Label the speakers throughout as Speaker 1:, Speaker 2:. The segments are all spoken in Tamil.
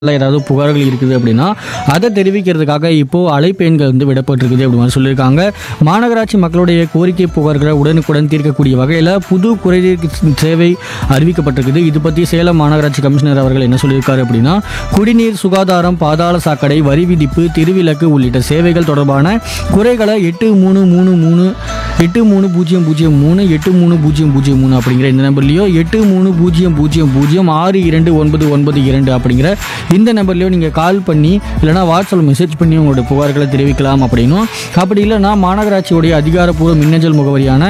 Speaker 1: ஏதாவது புகார்கள் இருக்குது அப்படின்னா அதை தெரிவிக்கிறதுக்காக இப்போ அழைப்பு எண்கள் வந்து விடப்பட்டிருக்குது அப்படி மாதிரி சொல்லியிருக்காங்க மாநகராட்சி மக்களுடைய கோரிக்கை புகார்களை உடனுக்குடன் தீர்க்கக்கூடிய வகையில் புது குறைதீர் சேவை அறிவிக்கப்பட்டிருக்குது இது பற்றி சேலம் மாநகராட்சி கமிஷனர் அவர்கள் என்ன சொல்லியிருக்காரு அப்படின்னா குடிநீர் சுகாதாரம் பாதாள சாக்கடை வரி விதிப்பு திருவிலக்கு உள்ளிட்ட சேவைகள் தொடர்பான குறைகளை எட்டு மூணு மூணு மூணு எட்டு மூணு பூஜ்ஜியம் பூஜ்ஜியம் மூணு எட்டு மூணு பூஜ்ஜியம் பூஜ்ஜியம் மூணு அப்படிங்கிற இந்த நம்பர்லையோ எட்டு மூணு பூஜ்ஜியம் பூஜ்ஜியம் பூஜ்ஜியம் ஆறு இரண்டு ஒன்பது ஒன்பது இரண்டு அப்படிங்கிற இந்த நம்பர்லையோ நீங்கள் கால் பண்ணி இல்லைனா வாட்ஸ்அப்பில் மெசேஜ் பண்ணி உங்களோட புகார்களை தெரிவிக்கலாம் அப்படின்னும் அப்படி இல்லைனா மாநகராட்சியுடைய அதிகாரப்பூர்வ மின்னஞ்சல் முகவரியான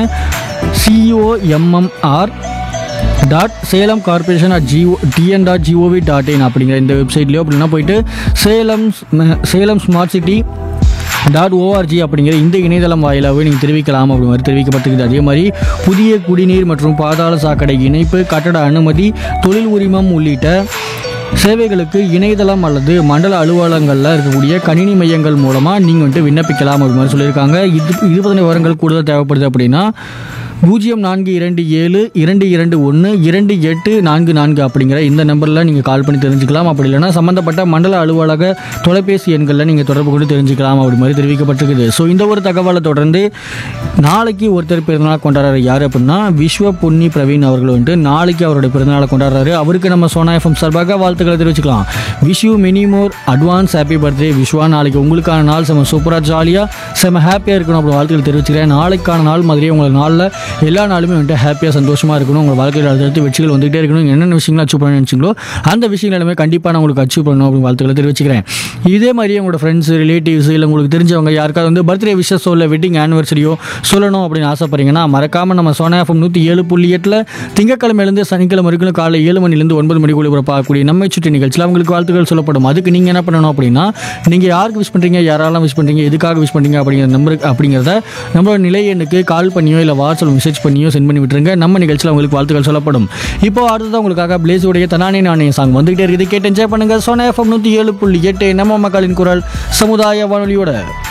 Speaker 1: COMMR dot Salem corporation at GO TN dot GOV dot in அப்படிங்கிற இந்த வெப்சைட்லையோ அப்படின்னா போயிட்டு சேலம் ஸ்ம- Salem smart city dot ORG அப்படிங்கிற இந்த இணையதளம் வாயிலாகவே நீங்கள் தெரிவிக்கலாம் அப்படி மாதிரி தெரிவிக்கப்பட்டிருக்குது அதே மாதிரி புதிய குடிநீர் மற்றும் பாதாள சாக்கடை இணைப்பு கட்டட அனுமதி தொழில் உரிமம் உள்ளிட்ட சேவைகளுக்கு இணையதளம் அல்லது மண்டல அலுவலகங்களில் இருக்கக்கூடிய கணினி மையங்கள் மூலமாக நீங்கள் வந்துட்டு விண்ணப்பிக்கலாம் அப்படி மாதிரி சொல்லியிருக்காங்க இது இது பற்றின விவரங்கள் கூடுதல் தேவைப்படுது அப்படின்னா பூஜ்ஜியம் நான்கு இரண்டு ஏழு இரண்டு இரண்டு ஒன்று இரண்டு எட்டு நான்கு நான்கு அப்படிங்கிற இந்த நம்பரில் நீங்கள் கால் பண்ணி தெரிஞ்சுக்கலாம் அப்படி இல்லைன்னா சம்மந்தப்பட்ட மண்டல அலுவலக தொலைபேசி எண்களில் நீங்கள் தொடர்பு கொண்டு தெரிஞ்சுக்கலாம் அப்படி மாதிரி தெரிவிக்கப்பட்டிருக்குது ஸோ இந்த ஒரு தகவலை தொடர்ந்து நாளைக்கு ஒருத்தர் பிறந்தநாள் கொண்டாடுறாரு யார் அப்படின்னா விஸ்வ பொன்னி பிரவீன் அவர்கள் வந்துட்டு நாளைக்கு அவருடைய பிறந்தநாளை கொண்டாடுறாரு அவருக்கு நம்ம சோனா எஃப்எம் சார்பாக வாழ்த்துக்களை தெரிவிச்சுக்கலாம் wish you many more advance happy birthday Vishwa நாளைக்கு உங்களுக்கான நாள் செம சூப்பராக ஜாலியாக செம ஹாப்பியாக இருக்கணும் அப்படி வாழ்த்துக்கள் தெரிவிச்சுக்கிறேன் நாளைக்கான நாள் மாதிரியே உங்களுக்கு நாளில் எல்லா நாளுமே வந்துட்டு ஹாப்பியாக சந்தோஷமாக இருக்கணும் உங்கள் வாழ்க்கையில் அடுத்தடுத்து வெற்றிகள் வந்துகிட்டே இருக்கணும் நீங்க என்னென்ன விஷயங்கள் அச்சீவ் பண்ண நினச்சிங்களோ அந்த விஷயங்கள் எல்லாமே கண்டிப்பாக நான் உங்களுக்கு அச்சீவ் பண்ணணும் அப்படின்னு வாழ்த்துக்களை தெரிவிச்சுக்கிறேன் இதே மாதிரியே உங்களோட ஃப்ரெண்ட்ஸ் ரிலேட்டிவ்ஸ் இல்லை உங்களுக்கு தெரிஞ்சவங்க யாருக்காவது வந்து பர்த்டே விஷஸோ இல்லை வெட்டிங் ஆனிவர்சரியோ சொல்லணும் அப்படின்னு ஆசைப்படுறீங்கன்னா மறக்காமல் நம்ம சோனா எஃப்எம் நூற்றி ஏழு புள்ளி எட்டில் திங்கக்கிழமையிலேருந்து சனிக்கிழமை வரைக்கும் காலை ஏழு மணிலேருந்து ஒன்பது மணிக்குள்ள பார்க்கக்கூடிய நம்மை சுற்றி நிகழ்ச்சியில் அவங்களுக்கு வாழ்த்துக்கள் சொல்லப்படும் அதுக்கு நீங்கள் என்ன பண்ணணும் அப்படின்னா நீங்கள் யாருக்கு விஷ் பண்ணுறீங்க யாரெல்லாம் விஷ் பண்ணுறீங்க எதுக்காக விஷ் பண்ணுறீங்க அப்படிங்கிற நம்பருக்கு அப்படிங்கிறத நம்மளோட நிலை எண்ணுக்கு கால் பண்ணியோ இல்லை வாட்ஸ்அப் மெசேஜ் பண்ணியோ சென்ட் பண்ணி விட்டுருங்க நம்ம நிகழ்ச்சியில் உங்களுக்கு வாழ்த்துக்கள் சொல்லப்படும் இப்போ அடுத்ததான் உங்களுக்காக பிளேஸுடைய தனானே நானே சாங் வந்துகிட்டே இருக்குது கேட்டு என்ஜாய் பண்ணுங்க சோனா எஃப்எம் நூற்றி ஏழு புள்ளி எட்டு நம்ம மக்களின் குரல் சமுதாய வானொலியோட